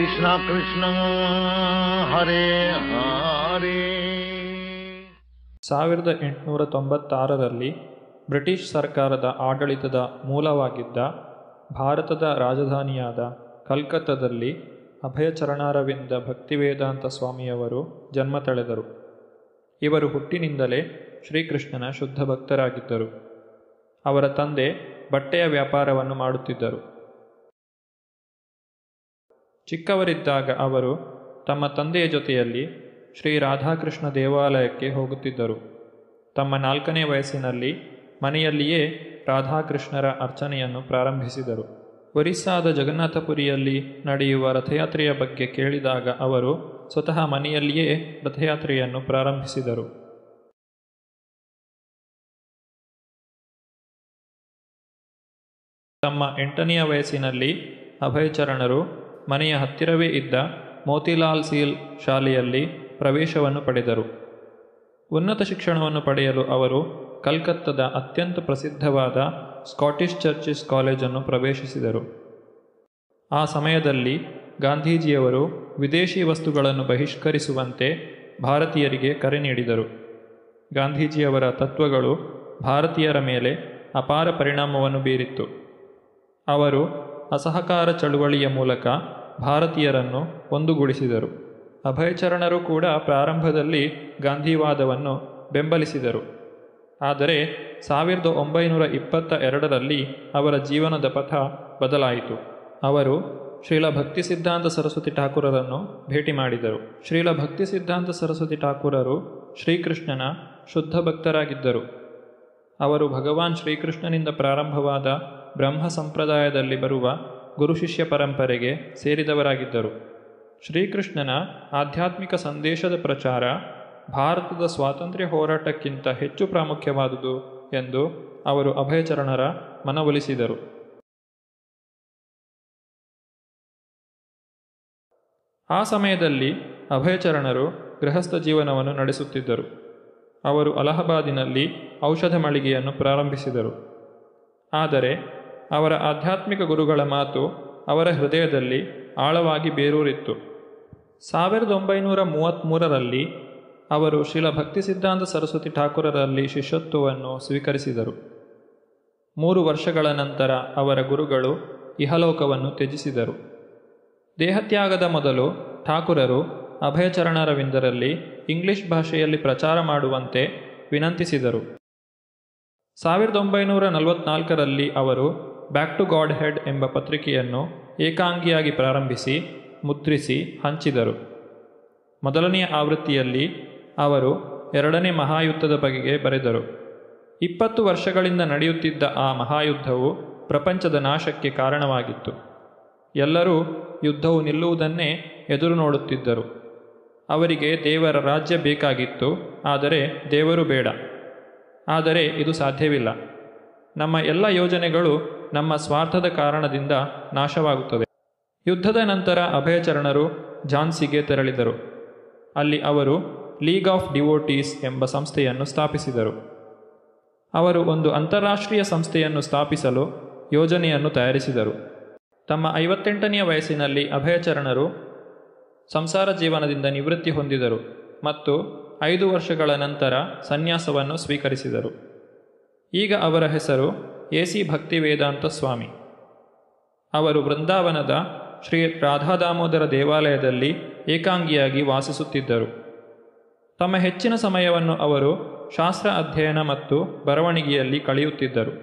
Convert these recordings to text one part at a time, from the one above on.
ಕೃಷ್ಣ ಕೃಷ್ಣ ಹರೇ ಹರೇ ಸಾವಿರದ ಎಂಟುನೂರ ತೊಂಬತ್ತಾರರಲ್ಲಿ ಬ್ರಿಟಿಷ್ ಸರ್ಕಾರದ ಆಡಳಿತದ ಮೂಲವಾಗಿದ್ದ ಭಾರತದ ರಾಜಧಾನಿಯಾದ ಕಲ್ಕತ್ತದಲ್ಲಿ ಅಭಯಚರಣಾರವಿಂದ ಭಕ್ತಿವೇದಾಂತ ಸ್ವಾಮಿಯವರು ಜನ್ಮ ತಳೆದರು ಇವರು ಹುಟ್ಟಿನಿಂದಲೇ ಶ್ರೀಕೃಷ್ಣನ ಶುದ್ಧ ಭಕ್ತರಾಗಿದ್ದರು ಅವರ ತಂದೆ ಬಟ್ಟೆಯ ವ್ಯಾಪಾರವನ್ನು ಮಾಡುತ್ತಿದ್ದರು ಚಿಕ್ಕವರಿದ್ದಾಗ ಅವರು ತಮ್ಮ ತಂದೆಯ ಜೊತೆಯಲ್ಲಿ ಶ್ರೀ ರಾಧಾಕೃಷ್ಣ ದೇವಾಲಯಕ್ಕೆ ಹೋಗುತ್ತಿದ್ದರು ತಮ್ಮ ನಾಲ್ಕನೇ ವಯಸ್ಸಿನಲ್ಲಿ ಮನೆಯಲ್ಲಿಯೇ ರಾಧಾಕೃಷ್ಣರ ಅರ್ಚನೆಯನ್ನು ಪ್ರಾರಂಭಿಸಿದರು ಒರಿಸ್ಸಾದ ಜಗನ್ನಾಥಪುರಿಯಲ್ಲಿ ನಡೆಯುವ ರಥಯಾತ್ರೆಯ ಬಗ್ಗೆ ಕೇಳಿದಾಗ ಅವರು ಸ್ವತಃ ಮನೆಯಲ್ಲಿಯೇ ರಥಯಾತ್ರೆಯನ್ನು ಪ್ರಾರಂಭಿಸಿದರು ತಮ್ಮ ಎಂಟನೆಯ ವಯಸ್ಸಿನಲ್ಲಿ ಅಭಯಚರಣರು ಮನೆಯ ಹತ್ತಿರವೇ ಇದ್ದ ಮೋತಿಲಾಲ್ ಸೀಲ್ ಶಾಲೆಯಲ್ಲಿ ಪ್ರವೇಶವನ್ನು ಪಡೆದರು ಉನ್ನತ ಶಿಕ್ಷಣವನ್ನು ಪಡೆಯಲು ಅವರು ಕಲ್ಕತ್ತದ ಅತ್ಯಂತ ಪ್ರಸಿದ್ಧವಾದ ಸ್ಕಾಟಿಷ್ ಚರ್ಚಿಸ್ ಕಾಲೇಜನ್ನು ಪ್ರವೇಶಿಸಿದರು ಆ ಸಮಯದಲ್ಲಿ ಗಾಂಧೀಜಿಯವರು ವಿದೇಶಿ ವಸ್ತುಗಳನ್ನು ಬಹಿಷ್ಕರಿಸುವಂತೆ ಭಾರತೀಯರಿಗೆ ಕರೆ ನೀಡಿದರು ಗಾಂಧೀಜಿಯವರ ತತ್ವಗಳು ಭಾರತೀಯರ ಮೇಲೆ ಅಪಾರ ಪರಿಣಾಮವನ್ನು ಬೀರಿತ್ತು ಅವರು ಅಸಹಕಾರ ಚಳುವಳಿಯ ಮೂಲಕ ಭಾರತೀಯರನ್ನು ಒಂದುಗೂಡಿಸಿದರು ಅಭಯಚರಣರು ಕೂಡ ಪ್ರಾರಂಭದಲ್ಲಿ ಗಾಂಧಿವಾದವನ್ನು ಬೆಂಬಲಿಸಿದರು ಆದರೆ ಸಾವಿರದ ಒಂಬೈನೂರ ಇಪ್ಪತ್ತ ಎರಡರಲ್ಲಿ ಅವರ ಜೀವನದ ಪಥ ಬದಲಾಯಿತು ಅವರು ಶ್ರೀಲ ಭಕ್ತಿ ಸಿದ್ಧಾಂತ ಸರಸ್ವತಿ ಠಾಕೂರರನ್ನು ಭೇಟಿ ಮಾಡಿದರು ಶ್ರೀಲ ಭಕ್ತಿ ಸಿದ್ಧಾಂತ ಸರಸ್ವತಿ ಠಾಕೂರರು ಶ್ರೀಕೃಷ್ಣನ ಶುದ್ಧ ಭಕ್ತರಾಗಿದ್ದರು ಅವರು ಭಗವಾನ್ ಶ್ರೀಕೃಷ್ಣನಿಂದ ಪ್ರಾರಂಭವಾದ ಬ್ರಹ್ಮ ಸಂಪ್ರದಾಯದಲ್ಲಿ ಬರುವ ಗುರು ಶಿಷ್ಯ ಪರಂಪರೆಗೆ ಸೇರಿದವರಾಗಿದ್ದರು ಶ್ರೀಕೃಷ್ಣನ ಆಧ್ಯಾತ್ಮಿಕ ಸಂದೇಶದ ಪ್ರಚಾರ ಭಾರತದ ಸ್ವಾತಂತ್ರ್ಯ ಹೋರಾಟಕ್ಕಿಂತ ಹೆಚ್ಚು ಪ್ರಾಮುಖ್ಯವಾದುದು ಎಂದು ಅವರು ಅಭಯಚರಣರ ಮನವೊಲಿಸಿದರು ಆ ಸಮಯದಲ್ಲಿ ಅಭಯಚರಣರು ಗೃಹಸ್ಥ ಜೀವನವನ್ನು ನಡೆಸುತ್ತಿದ್ದರು ಅವರು ಅಲಹಾಬಾದಿನಲ್ಲಿ ಔಷಧ ಮಳಿಗೆಯನ್ನು ಪ್ರಾರಂಭಿಸಿದರು ಆದರೆ ಅವರ ಆಧ್ಯಾತ್ಮಿಕ ಗುರುಗಳ ಮಾತು ಅವರ ಹೃದಯದಲ್ಲಿ ಆಳವಾಗಿ ಬೇರೂರಿತ್ತು ಸಾವಿರದ ಒಂಬೈನೂರ ಮೂವತ್ತ್ಮೂರರಲ್ಲಿ ಅವರು ಶ್ರೀಲ ಭಕ್ತಿ ಸಿದ್ಧಾಂತ ಸರಸ್ವತಿ ಠಾಕೂರರಲ್ಲಿ ಶಿಷ್ಯತ್ವವನ್ನು ಸ್ವೀಕರಿಸಿದರು ಮೂರು ವರ್ಷಗಳ ನಂತರ ಅವರ ಗುರುಗಳು ಇಹಲೋಕವನ್ನು ತ್ಯಜಿಸಿದರು ದೇಹತ್ಯಾಗದ ಮೊದಲು ಠಾಕೂರರು ಅಭಯಚರಣರವಿಂದರಲ್ಲಿ ಇಂಗ್ಲಿಷ್ ಭಾಷೆಯಲ್ಲಿ ಪ್ರಚಾರ ಮಾಡುವಂತೆ ವಿನಂತಿಸಿದರು ಸಾವಿರದ ಒಂಬೈನೂರ ನಲವತ್ನಾಲ್ಕರಲ್ಲಿ ಅವರು ಬ್ಯಾಕ್ ಟು ಗಾಡ್ ಹೆಡ್ ಎಂಬ ಪತ್ರಿಕೆಯನ್ನು ಏಕಾಂಗಿಯಾಗಿ ಪ್ರಾರಂಭಿಸಿ ಮುದ್ರಿಸಿ ಹಂಚಿದರು ಮೊದಲನೆಯ ಆವೃತ್ತಿಯಲ್ಲಿ ಅವರು ಎರಡನೇ ಮಹಾಯುದ್ಧದ ಬಗೆಗೆ ಬರೆದರು ಇಪ್ಪತ್ತು ವರ್ಷಗಳಿಂದ ನಡೆಯುತ್ತಿದ್ದ ಆ ಮಹಾಯುದ್ಧವು ಪ್ರಪಂಚದ ನಾಶಕ್ಕೆ ಕಾರಣವಾಗಿತ್ತು ಎಲ್ಲರೂ ಯುದ್ಧವು ನಿಲ್ಲುವುದನ್ನೇ ಎದುರು ನೋಡುತ್ತಿದ್ದರು ಅವರಿಗೆ ದೇವರ ರಾಜ್ಯ ಬೇಕಾಗಿತ್ತು ಆದರೆ ದೇವರು ಬೇಡ ಆದರೆ ಇದು ಸಾಧ್ಯವಿಲ್ಲ ನಮ್ಮ ಎಲ್ಲ ಯೋಜನೆಗಳು ನಮ್ಮ ಸ್ವಾರ್ಥದ ಕಾರಣದಿಂದ ನಾಶವಾಗುತ್ತದೆ ಯುದ್ಧದ ನಂತರ ಅಭಯಚರಣರು ಝಾನ್ಸಿಗೆ ತೆರಳಿದರು ಅಲ್ಲಿ ಅವರು ಲೀಗ್ ಆಫ್ ಡಿವೋಟೀಸ್ ಎಂಬ ಸಂಸ್ಥೆಯನ್ನು ಸ್ಥಾಪಿಸಿದರು ಅವರು ಒಂದು ಅಂತಾರಾಷ್ಟ್ರೀಯ ಸಂಸ್ಥೆಯನ್ನು ಸ್ಥಾಪಿಸಲು ಯೋಜನೆಯನ್ನು ತಯಾರಿಸಿದರು ತಮ್ಮ ಐವತ್ತೆಂಟನೆಯ ವಯಸ್ಸಿನಲ್ಲಿ ಅಭಯಚರಣರು ಸಂಸಾರ ಜೀವನದಿಂದ ನಿವೃತ್ತಿ ಹೊಂದಿದರು ಮತ್ತು ಐದು ವರ್ಷಗಳ ನಂತರ ಸನ್ಯಾಸವನ್ನು ಸ್ವೀಕರಿಸಿದರು ಈಗ ಅವರ ಹೆಸರು ಎ ಸಿ ಭಕ್ತಿ ವೇದಾಂತ ಸ್ವಾಮಿ ಅವರು ವೃಂದಾವನದ ಶ್ರೀ ರಾಧಾದಾಮೋದರ ದೇವಾಲಯದಲ್ಲಿ ಏಕಾಂಗಿಯಾಗಿ ವಾಸಿಸುತ್ತಿದ್ದರು ತಮ್ಮ ಹೆಚ್ಚಿನ ಸಮಯವನ್ನು ಅವರು ಶಾಸ್ತ್ರ ಅಧ್ಯಯನ ಮತ್ತು ಬರವಣಿಗೆಯಲ್ಲಿ ಕಳೆಯುತ್ತಿದ್ದರು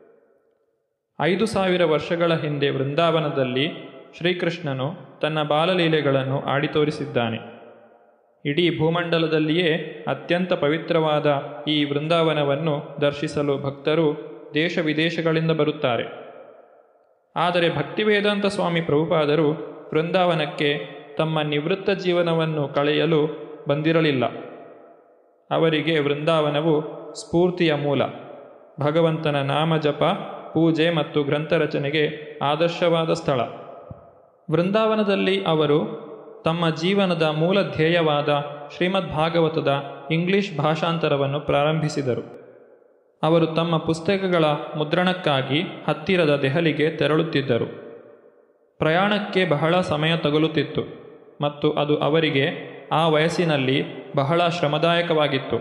ಐದು ಸಾವಿರ ವರ್ಷಗಳ ಹಿಂದೆ ವೃಂದಾವನದಲ್ಲಿ ಶ್ರೀಕೃಷ್ಣನು ತನ್ನ ಬಾಲಲೀಲೆಗಳನ್ನು ಆಡಿ ತೋರಿಸಿದ್ದಾನೆ ಇಡೀ ಭೂಮಂಡಲದಲ್ಲಿಯೇ ಅತ್ಯಂತ ಪವಿತ್ರವಾದ ಈ ವೃಂದಾವನವನ್ನು ದರ್ಶಿಸಲು ಭಕ್ತರು ದೇಶ ವಿದೇಶಗಳಿಂದ ಬರುತ್ತಾರೆ ಆದರೆ ಭಕ್ತಿವೇದಾಂತ ಸ್ವಾಮಿ ಪ್ರಭುಪಾದರು ವೃಂದಾವನಕ್ಕೆ ತಮ್ಮ ನಿವೃತ್ತ ಜೀವನವನ್ನು ಕಳೆಯಲು ಬಂದಿರಲಿಲ್ಲ ಅವರಿಗೆ ವೃಂದಾವನವು ಸ್ಫೂರ್ತಿಯ ಮೂಲ ಭಗವಂತನ ನಾಮ ಜಪ ಪೂಜೆ ಮತ್ತು ಗ್ರಂಥರಚನೆಗೆ ಆದರ್ಶವಾದ ಸ್ಥಳ ವೃಂದಾವನದಲ್ಲಿ ಅವರು ತಮ್ಮ ಜೀವನದ ಮೂಲ ಧ್ಯೇಯವಾದ ಶ್ರೀಮದ್ ಭಾಗವತದ ಇಂಗ್ಲಿಷ್ ಭಾಷಾಂತರವನ್ನು ಪ್ರಾರಂಭಿಸಿದರು ಅವರು ತಮ್ಮ ಪುಸ್ತಕಗಳ ಮುದ್ರಣಕ್ಕಾಗಿ ಹತ್ತಿರದ ದೆಹಲಿಗೆ ತೆರಳುತ್ತಿದ್ದರು ಪ್ರಯಾಣಕ್ಕೆ ಬಹಳ ಸಮಯ ತಗುಲುತ್ತಿತ್ತು ಮತ್ತು ಅದು ಅವರಿಗೆ ಆ ವಯಸ್ಸಿನಲ್ಲಿ ಬಹಳ ಶ್ರಮದಾಯಕವಾಗಿತ್ತು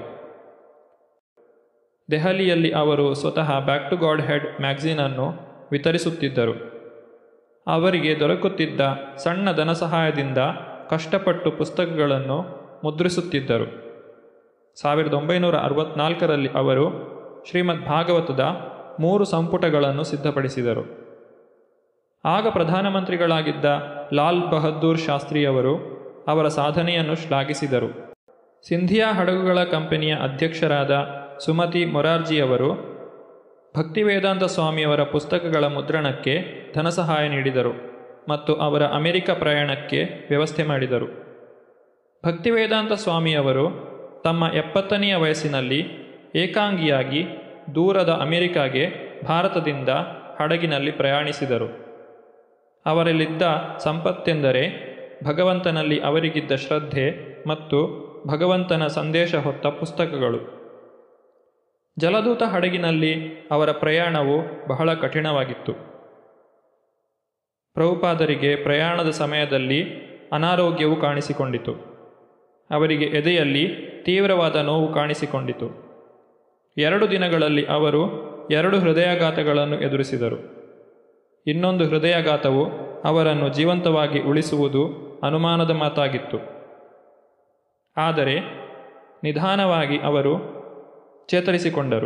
ದೆಹಲಿಯಲ್ಲಿ ಅವರು ಸ್ವತಃ ಬ್ಯಾಕ್ ಟು ಗಾಡ್ ಹೆಡ್ ಮ್ಯಾಗ್ಝೀನನ್ನು ವಿತರಿಸುತ್ತಿದ್ದರು ಅವರಿಗೆ ದೊರಕುತ್ತಿದ್ದ ಸಣ್ಣ ಧನಸಹಾಯದಿಂದ ಕಷ್ಟಪಟ್ಟು ಪುಸ್ತಕಗಳನ್ನು ಮುದ್ರಿಸುತ್ತಿದ್ದರು ಸಾವಿರದ ಒಂಬೈನೂರ ಅರವತ್ನಾಲ್ಕರಲ್ಲಿ ಅವರು ಶ್ರೀಮದ್ ಭಾಗವತದ ಮೂರು ಸಂಪುಟಗಳನ್ನು ಸಿದ್ಧಪಡಿಸಿದರು ಆಗ ಪ್ರಧಾನಮಂತ್ರಿಗಳಾಗಿದ್ದ ಲಾಲ್ ಬಹದ್ದೂರ್ ಶಾಸ್ತ್ರಿಯವರು ಅವರ ಸಾಧನೆಯನ್ನು ಶ್ಲಾಘಿಸಿದರು ಸಿಂಧಿಯಾ ಹಡಗುಗಳ ಕಂಪನಿಯ ಅಧ್ಯಕ್ಷರಾದ ಸುಮತಿ ಮೊರಾರ್ಜಿಯವರು ಭಕ್ತಿವೇದಾಂತ ಸ್ವಾಮಿಯವರ ಪುಸ್ತಕಗಳ ಮುದ್ರಣಕ್ಕೆ ಧನಸಹಾಯ ನೀಡಿದರು ಮತ್ತು ಅವರ ಅಮೆರಿಕ ಪ್ರಯಾಣಕ್ಕೆ ವ್ಯವಸ್ಥೆ ಮಾಡಿದರು ಭಕ್ತಿವೇದಾಂತ ಸ್ವಾಮಿಯವರು ತಮ್ಮ ಎಪ್ಪತ್ತನೆಯ ವಯಸ್ಸಿನಲ್ಲಿ ಏಕಾಂಗಿಯಾಗಿ ದೂರದ ಅಮೆರಿಕಾಗೆ ಭಾರತದಿಂದ ಹಡಗಿನಲ್ಲಿ ಪ್ರಯಾಣಿಸಿದರು ಅವರಲ್ಲಿದ್ದ ಸಂಪತ್ತೆಂದರೆ ಭಗವಂತನಲ್ಲಿ ಅವರಿಗಿದ್ದ ಶ್ರದ್ಧೆ ಮತ್ತು ಭಗವಂತನ ಸಂದೇಶ ಹೊತ್ತ ಪುಸ್ತಕಗಳು ಜಲದೂತ ಹಡಗಿನಲ್ಲಿ ಅವರ ಪ್ರಯಾಣವು ಬಹಳ ಕಠಿಣವಾಗಿತ್ತು ಪ್ರಭುಪಾದರಿಗೆ ಪ್ರಯಾಣದ ಸಮಯದಲ್ಲಿ ಅನಾರೋಗ್ಯವು ಕಾಣಿಸಿಕೊಂಡಿತು ಅವರಿಗೆ ಎದೆಯಲ್ಲಿ ತೀವ್ರವಾದ ನೋವು ಕಾಣಿಸಿಕೊಂಡಿತು ಎರಡು ದಿನಗಳಲ್ಲಿ ಅವರು ಎರಡು ಹೃದಯಾಘಾತಗಳನ್ನು ಎದುರಿಸಿದರು ಇನ್ನೊಂದು ಹೃದಯಾಘಾತವು ಅವರನ್ನು ಜೀವಂತವಾಗಿ ಉಳಿಸುವುದು ಅನುಮಾನದ ಮಾತಾಗಿತ್ತು ಆದರೆ ನಿಧಾನವಾಗಿ ಅವರು ಚೇತರಿಸಿಕೊಂಡರು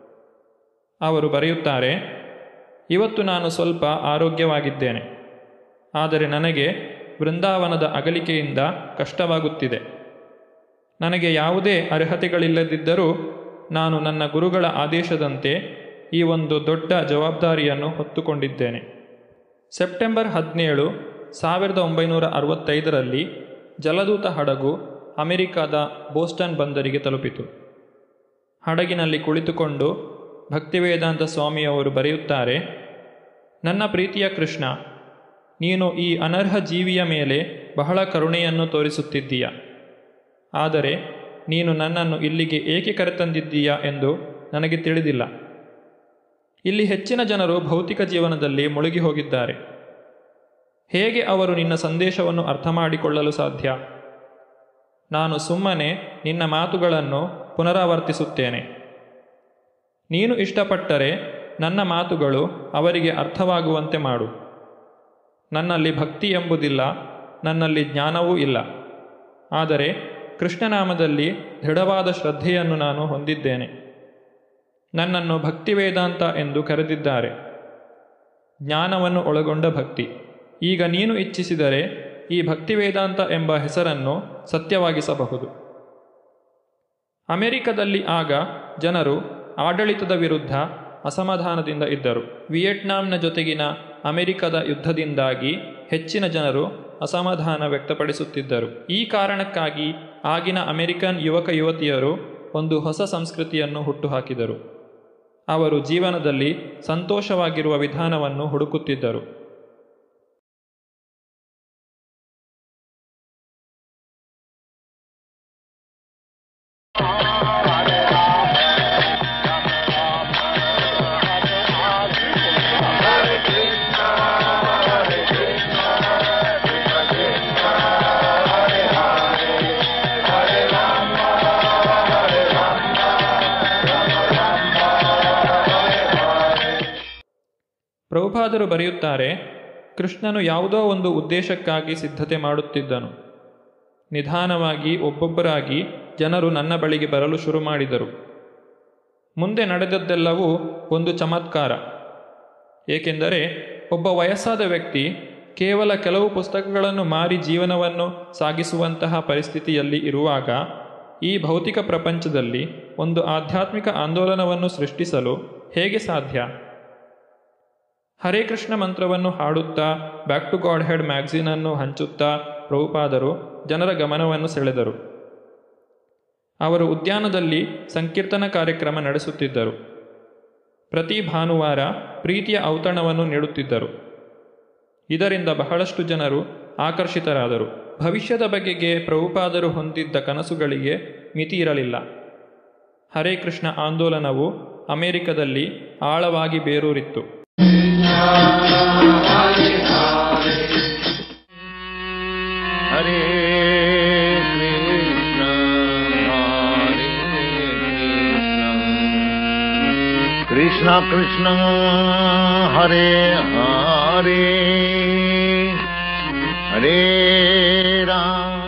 ಅವರು ಬರೆಯುತ್ತಾರೆ ಇವತ್ತು ನಾನು ಸ್ವಲ್ಪ ಆರೋಗ್ಯವಾಗಿದ್ದೇನೆ ಆದರೆ ನನಗೆ ಬೃಂದಾವನದ ಅಗಲಿಕೆಯಿಂದ ಕಷ್ಟವಾಗುತ್ತಿದೆ ನನಗೆ ಯಾವುದೇ ಅರ್ಹತೆಗಳಿಲ್ಲದಿದ್ದರೂ ನಾನು ನನ್ನ ಗುರುಗಳ ಆದೇಶದಂತೆ ಈ ಒಂದು ದೊಡ್ಡ ಜವಾಬ್ದಾರಿಯನ್ನು ಹೊತ್ತುಕೊಂಡಿದ್ದೇನೆ ಸೆಪ್ಟೆಂಬರ್ ಹದಿನೇಳು ಸಾವಿರದ ಒಂಬೈನೂರ ಅರವತ್ತೈದರಲ್ಲಿ ಜಲದೂತ ಹಡಗು ಅಮೆರಿಕದ ಬೋಸ್ಟನ್ ಬಂದರಿಗೆ ತಲುಪಿತು ಹಡಗಿನಲ್ಲಿ ಕುಳಿತುಕೊಂಡು ಭಕ್ತಿವೇದಾಂತ ಸ್ವಾಮಿಯವರು ಬರೆಯುತ್ತಾರೆ ನನ್ನ ಪ್ರೀತಿಯ ಕೃಷ್ಣ ನೀನು ಈ ಅನರ್ಹ ಜೀವಿಯ ಮೇಲೆ ಬಹಳ ಕರುಣೆಯನ್ನು ತೋರಿಸುತ್ತಿದ್ದೀಯ ಆದರೆ ನೀನು ನನ್ನನ್ನು ಇಲ್ಲಿಗೆ ಏಕೆ ಕರೆತಂದಿದ್ದೀಯಾ ಎಂದು ನನಗೆ ತಿಳಿದಿಲ್ಲ ಇಲ್ಲಿ ಹೆಚ್ಚಿನ ಜನರು ಭೌತಿಕ ಜೀವನದಲ್ಲಿ ಮುಳುಗಿ ಹೋಗಿದ್ದಾರೆ ಹೇಗೆ ಅವರು ನಿನ್ನ ಸಂದೇಶವನ್ನು ಅರ್ಥ ಮಾಡಿಕೊಳ್ಳಲು ಸಾಧ್ಯ ನಾನು ಸುಮ್ಮನೆ ನಿನ್ನ ಮಾತುಗಳನ್ನು ಪುನರಾವರ್ತಿಸುತ್ತೇನೆ ನೀನು ಇಷ್ಟಪಟ್ಟರೆ ನನ್ನ ಮಾತುಗಳು ಅವರಿಗೆ ಅರ್ಥವಾಗುವಂತೆ ಮಾಡು ನನ್ನಲ್ಲಿ ಭಕ್ತಿ ಎಂಬುದಿಲ್ಲ ನನ್ನಲ್ಲಿ ಜ್ಞಾನವೂ ಇಲ್ಲ ಆದರೆ ಕೃಷ್ಣನಾಮದಲ್ಲಿ ದೃಢವಾದ ಶ್ರದ್ಧೆಯನ್ನು ನಾನು ಹೊಂದಿದ್ದೇನೆ ನನ್ನನ್ನು ಭಕ್ತಿವೇದಾಂತ ಎಂದು ಕರೆದಿದ್ದಾರೆ ಜ್ಞಾನವನ್ನು ಒಳಗೊಂಡ ಭಕ್ತಿ ಈಗ ನೀನು ಇಚ್ಛಿಸಿದರೆ ಈ ಭಕ್ತಿವೇದಾಂತ ಎಂಬ ಹೆಸರನ್ನು ಸತ್ಯವಾಗಿಸಬಹುದು ಅಮೆರಿಕದಲ್ಲಿ ಆಗ ಜನರು ಆಡಳಿತದ ವಿರುದ್ಧ ಅಸಮಾಧಾನದಿಂದ ಇದ್ದರು ವಿಯೆಟ್ನಾಂನ ಜೊತೆಗಿನ ಅಮೆರಿಕದ ಯುದ್ಧದಿಂದಾಗಿ ಹೆಚ್ಚಿನ ಜನರು ಅಸಮಾಧಾನ ವ್ಯಕ್ತಪಡಿಸುತ್ತಿದ್ದರು ಈ ಕಾರಣಕ್ಕಾಗಿ ಆಗಿನ ಅಮೆರಿಕನ್ ಯುವಕ ಯುವತಿಯರು ಒಂದು ಹೊಸ ಸಂಸ್ಕೃತಿಯನ್ನು ಹುಟ್ಟುಹಾಕಿದರು ಅವರು ಜೀವನದಲ್ಲಿ ಸಂತೋಷವಾಗಿರುವ ವಿಧಾನವನ್ನು ಹುಡುಕುತ್ತಿದ್ದರು ಪ್ರಭುಪಾದರು ಬರೆಯುತ್ತಾರೆ ಕೃಷ್ಣನು ಯಾವುದೋ ಒಂದು ಉದ್ದೇಶಕ್ಕಾಗಿ ಸಿದ್ಧತೆ ಮಾಡುತ್ತಿದ್ದನು ನಿಧಾನವಾಗಿ ಒಬ್ಬೊಬ್ಬರಾಗಿ ಜನರು ನನ್ನ ಬಳಿಗೆ ಬರಲು ಶುರು ಮಾಡಿದರು ಮುಂದೆ ನಡೆದದ್ದೆಲ್ಲವೂ ಒಂದು ಚಮತ್ಕಾರ ಏಕೆಂದರೆ ಒಬ್ಬ ವಯಸ್ಸಾದ ವ್ಯಕ್ತಿ ಕೇವಲ ಕೆಲವು ಪುಸ್ತಕಗಳನ್ನು ಮಾರಿ ಜೀವನವನ್ನು ಸಾಗಿಸುವಂತಹ ಪರಿಸ್ಥಿತಿಯಲ್ಲಿ ಇರುವಾಗ ಈ ಭೌತಿಕ ಪ್ರಪಂಚದಲ್ಲಿ ಒಂದು ಆಧ್ಯಾತ್ಮಿಕ ಆಂದೋಲನವನ್ನು ಸೃಷ್ಟಿಸಲು ಹೇಗೆ ಸಾಧ್ಯ ಹರೇ ಕೃಷ್ಣ ಮಂತ್ರವನ್ನು ಹಾಡುತ್ತಾ ಬ್ಯಾಕ್ ಟು ಗಾಡ್ ಹೆಡ್ ಮ್ಯಾಗ್ಝೀನನ್ನು ಹಂಚುತ್ತಾ ಪ್ರಭುಪಾದರು ಜನರ ಗಮನವನ್ನು ಸೆಳೆದರು ಅವರು ಉದ್ಯಾನದಲ್ಲಿ ಸಂಕೀರ್ತನ ಕಾರ್ಯಕ್ರಮ ನಡೆಸುತ್ತಿದ್ದರು ಪ್ರತಿ ಭಾನುವಾರ ಪ್ರೀತಿಯ ಔತಣವನ್ನು ನೀಡುತ್ತಿದ್ದರು ಇದರಿಂದ ಬಹಳಷ್ಟು ಜನರು ಆಕರ್ಷಿತರಾದರು ಭವಿಷ್ಯದ ಬಗೆಗೆ ಪ್ರಭುಪಾದರು ಹೊಂದಿದ್ದ ಕನಸುಗಳಿಗೆ ಮಿತಿ ಇರಲಿಲ್ಲ ಹರೇ ಕೃಷ್ಣ ಆಂದೋಲನವು ಅಮೆರಿಕದಲ್ಲಿ ಆಳವಾಗಿ ಬೇರೂರಿತ್ತು Hare Hare ಕೃಷ್ಣ ಕೃಷ್ಣ ಹರೇ ಹರೇ ಹರೇ ರಾಮ